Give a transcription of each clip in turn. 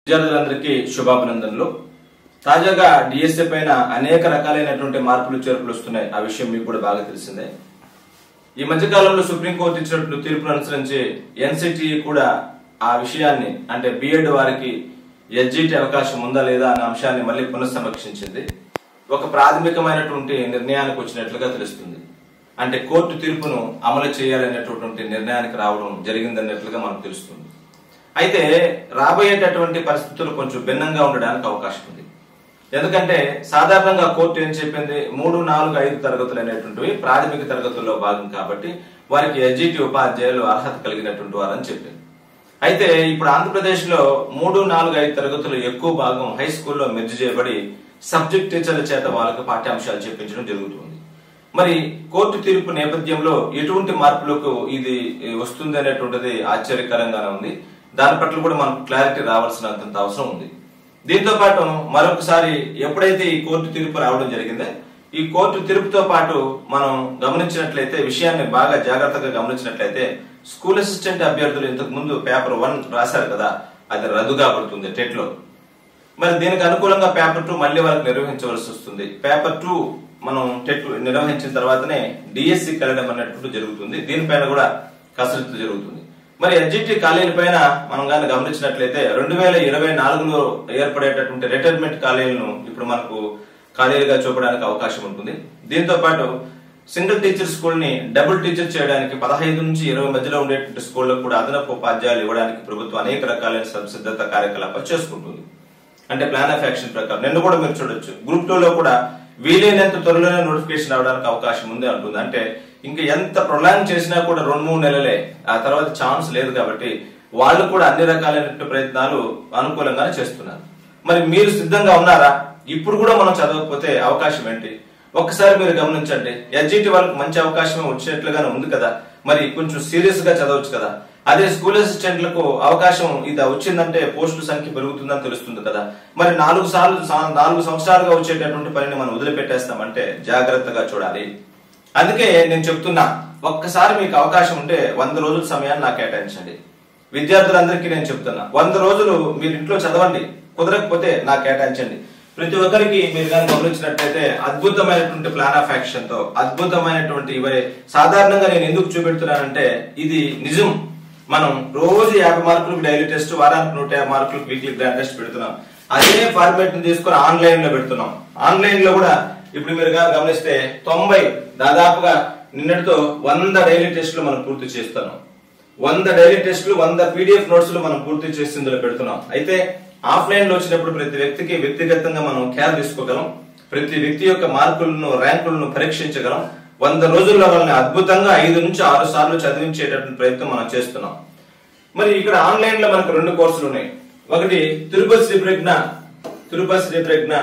విద్యార్థులందరికీ శుభాభినందనలు తాజాగా డిఎస్ఏ పైన అనేక రకాలైనటువంటి మార్పులు చేర్పులు వస్తున్నాయి ఆ విషయం మీకు కూడా బాగా తెలిసిందే ఈ మధ్య కాలంలో సుప్రీంకోర్టు ఇచ్చినటువంటి తీర్పును అనుసరించి ఎన్సిటి కూడా ఆ విషయాన్ని అంటే బిఎడ్ వారికి ఎస్జిటి అవకాశం ఉందా లేదా అనే అంశాన్ని మళ్ళీ పునఃసమీక్షించింది ఒక ప్రాథమికమైనటువంటి నిర్ణయానికి వచ్చినట్లుగా తెలుస్తుంది అంటే కోర్టు తీర్పును అమలు చేయాలనేటటువంటి నిర్ణయానికి రావడం జరిగిందన్నట్లుగా మనకు తెలుస్తుంది అయితే రాబోయేటటువంటి పరిస్థితులు కొంచెం భిన్నంగా ఉండడానికి అవకాశం ఉంది ఎందుకంటే సాధారణంగా కోర్టు ఏం చెప్పింది మూడు నాలుగు ఐదు తరగతులు అనేటువంటివి ప్రాథమిక తరగతుల్లో భాగం కాబట్టి వారికి ఎస్జిటి ఉపాధ్యాయులు అర్హత కలిగినటువంటి వారని చెప్పింది అయితే ఇప్పుడు ఆంధ్రప్రదేశ్ లో మూడు నాలుగు ఐదు తరగతులు ఎక్కువ భాగం హై స్కూల్లో మెర్జ్ చేయబడి సబ్జెక్ట్ టీచర్ల చేత వాళ్ళకి పాఠ్యాంశాలు చెప్పించడం జరుగుతుంది మరి కోర్టు తీర్పు నేపథ్యంలో ఎటువంటి మార్పులకు ఇది వస్తుంది అనేటువంటిది ఆశ్చర్యకరంగానే ఉంది దాని పట్ల కూడా మనకు క్లారిటీ రావాల్సినంత అవసరం ఉంది దీంతో పాటు మరొకసారి ఎప్పుడైతే ఈ కోర్టు తీర్పు రావడం జరిగిందో ఈ కోర్టు తీర్పుతో పాటు మనం గమనించినట్లయితే విషయాన్ని బాగా జాగ్రత్తగా గమనించినట్లయితే స్కూల్ అసిస్టెంట్ అభ్యర్థులు ఇంతకు ముందు పేపర్ వన్ రాశారు కదా అది రద్దు కాబడుతుంది టెట్ లో మరి దీనికి అనుకూలంగా పేపర్ టూ మళ్ళీ వాళ్ళకి నిర్వహించవలసి వస్తుంది పేపర్ టూ మనం టెట్ నిర్వహించిన తర్వాతనే డిఎస్సి కలడం అన్నట్టు జరుగుతుంది దీనిపైన కూడా కసరత్తు జరుగుతుంది మరి ఎస్జిటి కాలేజీల పైన మనం కానీ గమనించినట్లయితే రెండు వేల ఇరవై నాలుగులో ఏర్పడేటటువంటి రిటైర్మెంట్ కాలేజీలను ఇప్పుడు మనకు కాలేజీలుగా చూపడానికి అవకాశం ఉంటుంది దీంతో పాటు సింగిల్ టీచర్ స్కూల్ ని డబుల్ టీచర్ చేయడానికి పదహైదు నుంచి ఇరవై మధ్యలో ఉండేటువంటి స్కూళ్ళకు కూడా అదనపు ఉపాధ్యాయులు ఇవ్వడానికి ప్రభుత్వం అనేక రకాలైన సంసిద్ధత కార్యకలాపాలు చేసుకుంటుంది అంటే ప్లాన్ ఆఫ్ యాక్షన్ ప్రకారం నిన్న కూడా మీరు చూడొచ్చు గ్రూప్ టూ లో కూడా వీలైనంత త్వరలోనే నోటిఫికేషన్ రావడానికి అవకాశం ఉంది అంటుంది అంటే ఇంకా ఎంత ప్రొలాంగ్ చేసినా కూడా రెండు మూడు నెలలే ఆ తర్వాత ఛాన్స్ లేదు కాబట్టి వాళ్ళు కూడా అన్ని రకాలైన ప్రయత్నాలు అనుకూలంగానే చేస్తున్నారు మరి మీరు సిద్ధంగా ఉన్నారా ఇప్పుడు కూడా మనం చదవకపోతే అవకాశం ఏంటి ఒక్కసారి మీరు గమనించండి ఎస్జిటి వాళ్ళకి మంచి అవకాశం వచ్చినట్లుగానే ఉంది కదా మరి కొంచెం సీరియస్ గా చదవచ్చు కదా అదే స్కూల్ అసిస్టెంట్లకు అవకాశం ఇది వచ్చిందంటే పోస్టుల సంఖ్య పెరుగుతుందని తెలుస్తుంది కదా మరి నాలుగు సార్లు నాలుగు సంవత్సరాలుగా వచ్చేటటువంటి పనిని మనం వదిలిపెట్టేస్తామంటే జాగ్రత్తగా చూడాలి అందుకే నేను చెప్తున్నా ఒక్కసారి మీకు అవకాశం ఉంటే వంద రోజుల సమయాన్ని నాకు కేటాయించండి విద్యార్థులందరికీ నేను చెప్తున్నా వంద రోజులు మీరు ఇంట్లో చదవండి కుదరకపోతే నాకు కేటాయించండి ప్రతి ఒక్కరికి మీరు కానీ గమనించినట్లయితే అద్భుతమైనటువంటి ప్లాన్ ఆఫ్ యాక్షన్ తో అద్భుతమైనటువంటి ఇవే సాధారణంగా నేను ఎందుకు చూపెడుతున్నానంటే ఇది నిజం మనం రోజు యాభై మార్కులకు డైలీ టెస్ట్ వారానికి నూట యాభై మార్కులకు వీక్లీ గ్రాండ్ టెస్ట్ పెడుతున్నాం అదే ఫార్మేట్ ని తీసుకొని ఆన్లైన్ లో పెడుతున్నాం ఆన్లైన్ లో కూడా ఇప్పుడు మీరు కానీ గమనిస్తే తొంభై దాదాపుగా నిన్నటితో వంద డైలీ టెస్టులు మనం పూర్తి చేస్తున్నాం వంద డైలీ టెస్టులు వంద పీడిఎఫ్ నోట్స్ మనం పూర్తి చేసి ఇందులో పెడుతున్నాం అయితే ఆఫ్లైన్ లో వచ్చినప్పుడు ప్రతి వ్యక్తికి వ్యక్తిగతంగా మనం కేర్ తీసుకోగలం ప్రతి వ్యక్తి యొక్క మార్కులను ర్యాంకులను పరీక్షించగలం వంద రోజుల్లో వాళ్ళని అద్భుతంగా ఐదు నుంచి ఆరు సార్లు చదివించేటటువంటి ప్రయత్నం మనం చేస్తున్నాం మరి ఇక్కడ ఆన్లైన్ లో మనకు రెండు కోర్సులు ఉన్నాయి ఒకటి తిరుపతి శ్రీ ప్రజ్ఞ తిరుపతి శ్రీ ప్రజ్ఞ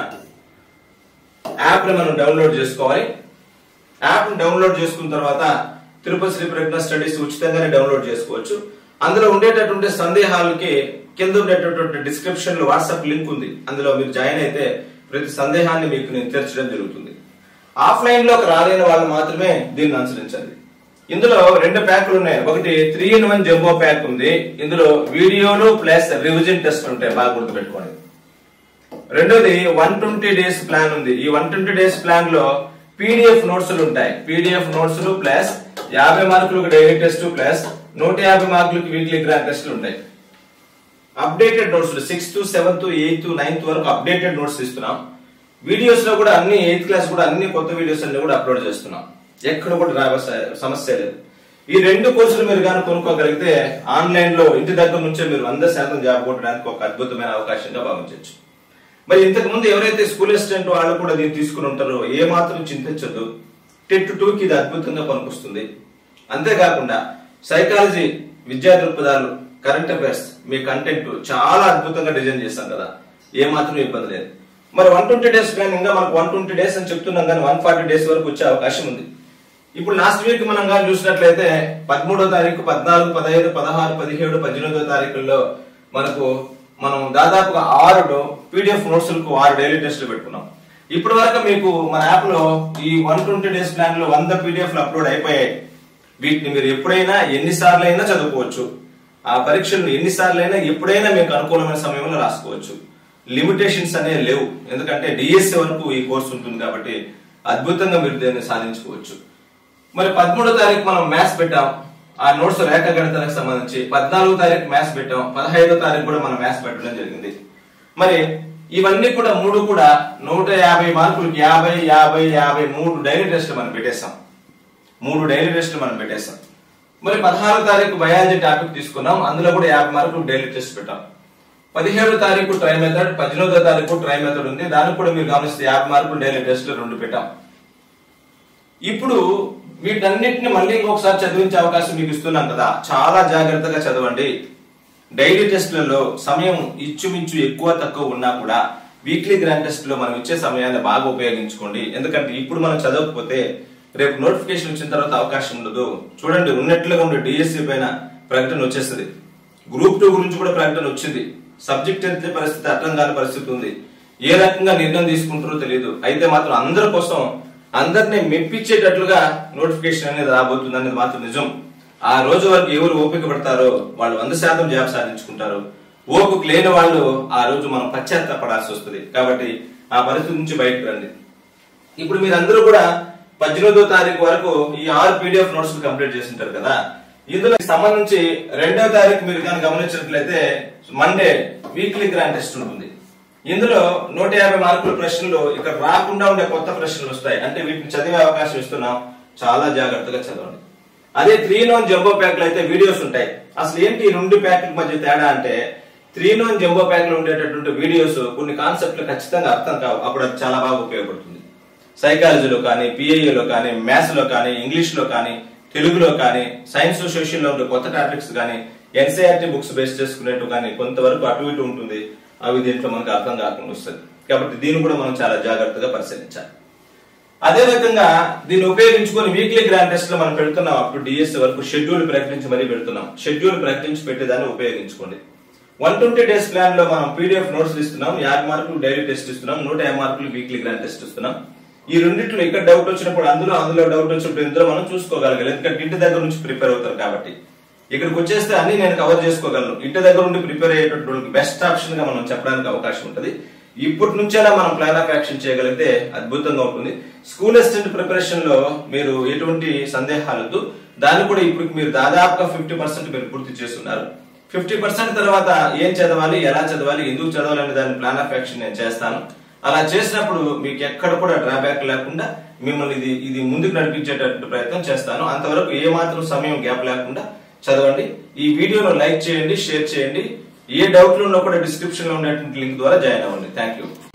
యాప్ ని మనం డౌన్లోడ్ చేసుకోవాలి యాప్ ని డౌన్లోడ్ చేసుకున్న తర్వాత తిరుపతి శ్రీ ప్రజ్ఞ స్టడీస్ ఉచితంగానే డౌన్లోడ్ చేసుకోవచ్చు అందులో ఉండేటటువంటి సందేహాలకి కింద ఉండేటటువంటి డిస్క్రిప్షన్ లో వాట్సాప్ లింక్ ఉంది అందులో మీరు జాయిన్ అయితే ప్రతి సందేహాన్ని మీకు నేను తీర్చడం జరుగుతుంది ఆఫ్లైన్ లోకి రాలేని వాళ్ళు మాత్రమే దీన్ని అనుసరించాలి ఇందులో రెండు ప్యాకులు ఉన్నాయి ఒకటి three in one jumbo pack ఉంది ఇందులో వీడియోలు ప్లస్ రివిజన్ టెస్ట్ ఉంటాయి బాగా గుర్తుపెట్టుకోండి రెండోది వన్ ట్వంటీ డేస్ ప్లాన్ ఉంది ఈ వన్ ట్వంటీ డేస్ ప్లాన్ లో పీడిఎఫ్ నోట్స్ ఉంటాయి పీడిఎఫ్ నోట్స్ ప్లస్ యాభై మార్కులకు డైలీ టెస్ట్ ప్లస్ నూట యాభై మార్కులకు వీక్లీ గ్రాండ్ టెస్ట్లు ఉంటాయి updated notes sixth seventh eighth ninth వరకు అప్డేటెడ్ నోట్స్ ఇస్తున్నాం వీడియోస్ లో కూడా అన్ని ఎయిత్ క్లాస్ కూడా అన్ని కొత్త వీడియోస్ అన్ని కూడా అప్లోడ్ చేస్తున్నాం ఎక్కడ కూడా రావ సమస్య లేదు ఈ రెండు కోర్సులు మీరు కానీ కొనుక్కోగలిగితే ఆన్లైన్ లో ఇంటి దగ్గర నుంచే మీరు వంద శాతం జాబ్ కొట్టడానికి ఒక అద్భుతమైన అవకాశంగా భావించవచ్చు మరి ఇంతకు ముందు ఎవరైతే స్కూల్ అసిస్టెంట్ వాళ్ళు కూడా దీన్ని తీసుకుని ఉంటారో ఏ మాత్రం చింతించద్దు టెట్ టూ కి ఇది అద్భుతంగా పనికొస్తుంది అంతేకాకుండా సైకాలజీ విద్యా దృక్పథాలు కరెంట్ అఫైర్స్ మీ కంటెంట్ చాలా అద్భుతంగా డిజైన్ చేస్తాం కదా ఏ మాత్రం ఇబ్బంది లేదు మరి వన్ ట్వంటీ డేస్ ప్లాన్ ఇంకా మనకు వన్ ట్వంటీ డేస్ అని చెప్తున్నాం కానీ వన్ ఫార్టీ డేస్ వరకు వచ్చే అవకాశం ఉంది ఇప్పుడు లాస్ట్ వీక్ మనం కానీ చూసినట్లయితే పదమూడో తారీఖు పద్నాలుగు పదహైదు పదహారు పదిహేడు పద్దెనిమిదో తారీఖుల్లో మనకు మనం దాదాపుగా ఆరు పీడిఎఫ్ నోట్స్లకు ఆరు డైలీ టెస్టులు పెట్టుకున్నాం ఇప్పటి వరకు మీకు మన యాప్ లో ఈ వన్ ట్వంటీ డేస్ ప్లాన్ లో వంద పీడిఎఫ్ అప్లోడ్ అయిపోయాయి వీటిని మీరు ఎప్పుడైనా ఎన్నిసార్లు అయినా చదువుకోవచ్చు ఆ పరీక్షలను ఎన్నిసార్లైనా ఎప్పుడైనా మీకు అనుకూలమైన సమయంలో రాసుకోవచ్చు లిమిటేషన్స్ అనేవి లేవు ఎందుకంటే డిఎస్సి వరకు ఈ కోర్సు ఉంటుంది కాబట్టి అద్భుతంగా మీరు దీన్ని సాధించుకోవచ్చు మరి పదమూడో తారీఖు మనం మ్యాథ్స్ పెట్టాం ఆ నోట్స్ రేఖ గణితానికి సంబంధించి పద్నాలుగో తారీఖు మ్యాథ్స్ పెట్టాం పదహైదో తారీఖు కూడా మనం మ్యాథ్స్ పెట్టడం జరిగింది మరి ఇవన్నీ కూడా మూడు కూడా నూట యాభై మార్కులకి యాభై యాభై యాభై మూడు డైలీ టెస్ట్లు మనం పెట్టేస్తాం మూడు డైలీ టెస్ట్లు మనం పెట్టేస్తాం మరి పదహారో తారీఖు బయాలజీ టాపిక్ తీసుకున్నాం అందులో కూడా యాభై మార్కులు డైలీ టెస్ట్ పెట్టాం పదిహేడు తారీఖు ట్రై మెథడ్ పద్దెనిమిదో తారీఖు ట్రై మెథడ్ ఉంది దానికి కూడా మీరు గమనిస్తే యాభై మార్కులు డైలీ టెస్ట్ రెండు పెట్టాం ఇప్పుడు వీటన్నిటిని మళ్ళీ ఇంకొకసారి చదివించే అవకాశం మీకు ఇస్తున్నాం కదా చాలా జాగ్రత్తగా చదవండి డైలీ టెస్ట్లలో సమయం ఇచ్చుమించు ఎక్కువ తక్కువ ఉన్నా కూడా వీక్లీ గ్రాండ్ టెస్ట్ లో మనం ఇచ్చే సమయాన్ని బాగా ఉపయోగించుకోండి ఎందుకంటే ఇప్పుడు మనం చదవకపోతే రేపు నోటిఫికేషన్ వచ్చిన తర్వాత అవకాశం ఉండదు చూడండి ఉన్నట్లుగా ఉండే డిఎస్సి పైన ప్రకటన వచ్చేస్తుంది గ్రూప్ టూ గురించి కూడా ప్రకటన వచ్చింది సబ్జెక్ట్ ఎత్తే పరిస్థితి అర్థం కాని పరిస్థితి ఉంది ఏ రకంగా నిర్ణయం తీసుకుంటారో తెలియదు అయితే మాత్రం అందరి కోసం అందరినీ మెప్పించేటట్లుగా నోటిఫికేషన్ అనేది రాబోతుంది అనేది మాత్రం నిజం ఆ రోజు వరకు ఎవరు ఓపిక పడతారో వాళ్ళు వంద శాతం జాబ్ సాధించుకుంటారు ఓపిక లేని వాళ్ళు ఆ రోజు మనం పశ్చాత్తాపడాల్సి వస్తుంది కాబట్టి ఆ పరిస్థితి నుంచి బయటకు రండి ఇప్పుడు మీరందరూ కూడా పద్దెనిమిదో తారీఖు వరకు ఈ ఆరు పీడిఎఫ్ నోట్స్ కంప్లీట్ చేసి ఉంటారు కదా ఇందులో సంబంధించి రెండో తారీఖు మీరు కానీ గమనించినట్లయితే మండే వీక్లీ గ్రాండ్ టెస్ట్ ఉంటుంది ఇందులో నూట యాభై మార్కుల ప్రశ్నలు ఇక్కడ రాకుండా ఉండే కొత్త ప్రశ్నలు వస్తాయి అంటే వీటిని చదివే అవకాశం ఇస్తున్నాం చాలా జాగ్రత్తగా చదవండి అదే త్రీ నోన్ జంబో ప్యాక్లు అయితే వీడియోస్ ఉంటాయి అసలు ఏంటి ఈ రెండు ప్యాక్ల మధ్య తేడా అంటే త్రీ నోన్ జంబో ప్యాక్ లో ఉండేటటువంటి వీడియోస్ కొన్ని కాన్సెప్ట్లు ఖచ్చితంగా అర్థం కావు అప్పుడు అది చాలా బాగా ఉపయోగపడుతుంది సైకాలజీలో కానీ పిఐఏలో కానీ మ్యాథ్స్ లో కానీ ఇంగ్లీష్ లో కానీ తెలుగులో కానీ సైన్స్ సోషల్ లో ఉండే కొత్త టాపిక్స్ కానీ ఎన్సీఆర్టీ బుక్స్ బేస్ చేసుకునేట్టు కానీ కొంతవరకు అటు ఇటు ఉంటుంది అవి దీంట్లో మనకు అర్థం కాకుండా వస్తుంది కాబట్టి దీన్ని కూడా మనం చాలా జాగ్రత్తగా పరిశీలించాలి అదే రకంగా దీన్ని ఉపయోగించుకొని వీక్లీ గ్రాండ్ టెస్ట్ లో మనం పెడుతున్నాం అప్పుడు డిఎస్ వరకు షెడ్యూల్ ప్రకటించి మరీ పెడుతున్నాం షెడ్యూల్ ప్రకటించి పెట్టేదాన్ని ఉపయోగించుకోండి వన్ ట్వంటీ డేస్ ప్లాన్ లో మనం పీడిఎఫ్ నోట్స్ ఇస్తున్నాం యాభై మార్కులు డైలీ టెస్ట్ ఇస్తున్నాం నూట యాభై మార్కులు వీక్లీ గ్రాండ్ టెస్ట్ ఇస్తున్నాం ఈ రెండిట్లో ఇక్కడ డౌట్ వచ్చినప్పుడు అందులో అందులో డౌట్ వచ్చినప్పుడు ఇందులో మనం చూసుకోగలగాలి ఎందుకంటే ఇంటి దగ్గర నుంచి ప్రిపేర్ అవుతారు కాబట్టి ఇక్కడికి వచ్చేస్తే అన్ని నేను కవర్ చేసుకోగలను ఇంటి దగ్గర నుండి ప్రిపేర్ అయ్యేటటువంటి బెస్ట్ ఆప్షన్ గా మనం చెప్పడానికి అవకాశం ఉంటుంది ఇప్పటి నుంచైనా మనం ప్లాన్ ఆఫ్ యాక్షన్ చేయగలిగితే అద్భుతంగా ఉంటుంది స్కూల్ అసిస్టెంట్ ప్రిపరేషన్ లో మీరు ఎటువంటి సందేహాలతో దాన్ని కూడా ఇప్పుడు మీరు దాదాపుగా ఫిఫ్టీ పర్సెంట్ మీరు పూర్తి చేస్తున్నారు ఫిఫ్టీ పర్సెంట్ తర్వాత ఏం చదవాలి ఎలా చదవాలి ఎందుకు చదవాలి అనే దాని ప్లాన్ ఆఫ్ యాక్షన్ నేను చేస్తాను అలా చేసినప్పుడు మీకు ఎక్కడ కూడా డ్రాబ్యాక్ లేకుండా మిమ్మల్ని ఇది ఇది ముందుకు నడిపించేటటువంటి ప్రయత్నం చేస్తాను అంతవరకు ఏ మాత్రం సమయం గ్యాప్ లేకుండా చదవండి ఈ వీడియోను లైక్ చేయండి షేర్ చేయండి ఏ డౌట్లు ఉన్నా కూడా డిస్క్రిప్షన్ లో ఉండేటువంటి లింక్ ద్వారా జాయిన్ అవ్వండి థ్యాంక్ యూ